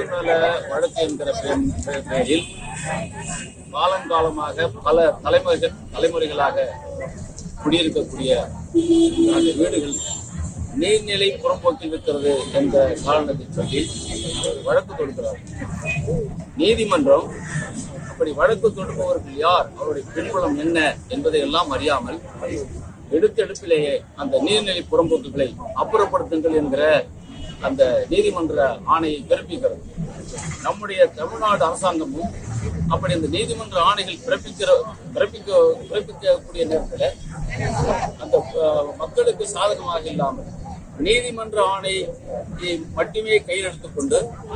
குடிநல வழக்கு என்கிற பெயர் பெயரில் காலங்காலமாக பல தலைமுறைகள் தலைமுறைகளாக குடியிருக்கக்கூடிய அந்த வீடுகள் நீர்நிலை புறம்போக்கில் இருக்கிறது என்ற காரணத்தை சொல்லி வழக்கு தொடுக்கிறார் நீதிமன்றம் அப்படி வழக்கு தொடுப்பவர்கள் யார் அவருடைய பின்புலம் என்ன என்பதை எல்லாம் அறியாமல் எடுத்தெடுப்பிலேயே அந்த நீர்நிலை புறம்போக்குகளை அப்புறப்படுத்துங்கள் என்கிற அந்த நீதிமன்ற ஆணையை பிறப்பிக்கிறது நம்முடைய தமிழ்நாடு அரசாங்கமும் அப்படி இந்த நீதிமன்ற ஆணைகள் பிறப்பிக்கிற பிறப்பிக்க பிறப்பிக்கக்கூடிய நேரத்தில் அந்த அஹ், மக்களுக்கு சாதகமாக இல்லாமல் நீதிமன்ற ஆணையை மட்டுமே கையில் எடுத்துக்கொண்டு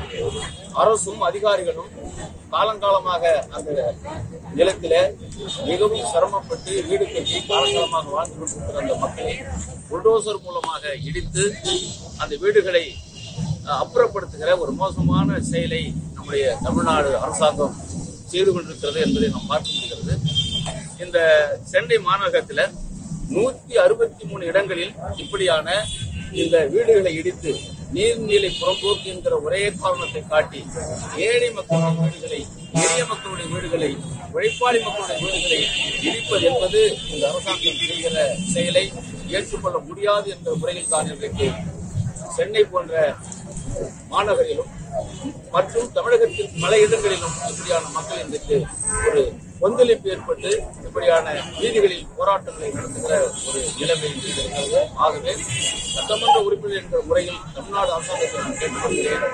அரசும் அதிகாரிகளும் காலங்காலமாக அந்த நிலத்தில மிகவும் சிரமப்பட்டு வீடு கட்டி காலங்காலமாக வாழ்ந்து கொண்டிருக்கிற அந்த மக்களை புல்டோசர் மூலமாக இடித்து அந்த வீடுகளை அஹ், அப்புறப்படுத்துகிற ஒரு மோசமான செயலை நம்முடைய தமிழ்நாடு அரசாங்கம் செய்து கொண்டிருக்கிறது என்பதை நாம் பார்க்க முடிகிறது இந்த சென்னை மாநகரத்தில் நூத்தி அறுபத்தி மூணு இடங்களில் இப்படியான இந்த வீடுகளை இடித்து நீர்நிலை புறம்போக்கு என்கிற ஒரே காரணத்தை காட்டி ஏழை மக்களுடைய வீடுகளை எளிய மக்களுடைய வீடுகளை உழைப்பாளி மக்களுடைய வீடுகளை இடிப்பது என்பது இந்த அரசாங்கம் செய்கிற செயலை ஏற்றுக்கொள்ள முடியாது என்ற முறையில் தான் இன்றைக்கு சென்னை போன்ற மாநகரிலும் மற்றும் தமிழகத்தில் பல இடங்களிலும் இப்படியான மக்கள் இன்றைக்கு ஒரு கொந்தளிப்பு ஏற்பட்டு இப்படியான வீதிகளில் போராட்டங்களை நடத்துகிற ஒரு நிலைமை இன்று இருக்கிறது ஆகவே சட்டமன்ற உறுப்பினர் என்ற முறையில் தமிழ்நாடு அரசாங்கத்தை நான் கேட்டுக்கொள்கிறேன்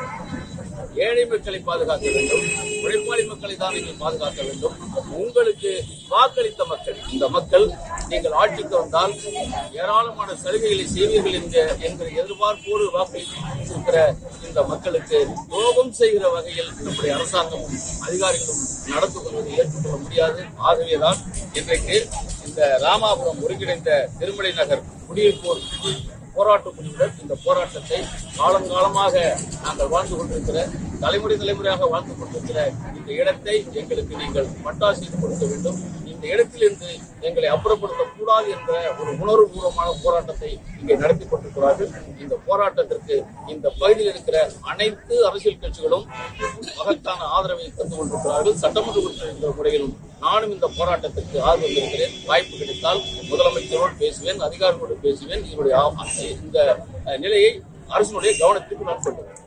ஏழை மக்களை பாதுகாக்க வேண்டும் உழைப்பாளி மக்களை தான் நீங்கள் பாதுகாக்க வேண்டும் உங்களுக்கு வாக்களித்த மக்கள் இந்த மக்கள் நீங்கள் ஆட்சிக்கு வந்தால் ஏராளமான சலுகைகளை செய்வீர்கள் என்ற என்கிற எதிர்பார்ப்போடு வாக்களித்திருக்கிற இந்த மக்களுக்கு துரோகம் செய்கிற வகையில் நம்முடைய அரசாங்கமும் அதிகாரிகளும் நடந்து கொள்வதை ஏற்றுக்கொள்ள முடியாது ஆகவேதான் இன்றைக்கு இந்த ராமாபுரம் ஒருங்கிணைந்த திருமலை நகர் குடியிருப்போர் போராட்ட குழுவினர் இந்த போராட்டத்தை காலங்காலமாக நாங்கள் வாழ்ந்து கொண்டிருக்கிற தலைமுறை தலைமுறையாக வாழ்ந்து கொண்டிருக்கிற இந்த இடத்தை எங்களுக்கு நீங்கள் பட்டா செய்து கொடுக்க வேண்டும் இந்த இடத்திலிருந்து எங்களை அப்புறப்படுத்தக் கூடாது என்ற ஒரு உணர்வுபூர்வமான போராட்டத்தை இங்கே நடத்தி கொண்டிருக்கிறார்கள் இந்த போராட்டத்திற்கு இந்த பகுதியில் இருக்கிற அனைத்து அரசியல் கட்சிகளும் மகத்தான ஆதரவை தந்து கொண்டிருக்கிறார்கள் சட்டமன்ற உறுப்பினர் என்ற முறையிலும் நானும் இந்த போராட்டத்திற்கு ஆர்வம் இருக்கிறேன் வாய்ப்பு கிடைத்தால் முதலமைச்சரோடு பேசுவேன் அதிகாரிகளோடு பேசுவேன் இதனுடைய ஆ- இந்த அஹ், நிலையை அரசினுடைய கவனத்திற்கு நான் கொண்டு வருவேன்.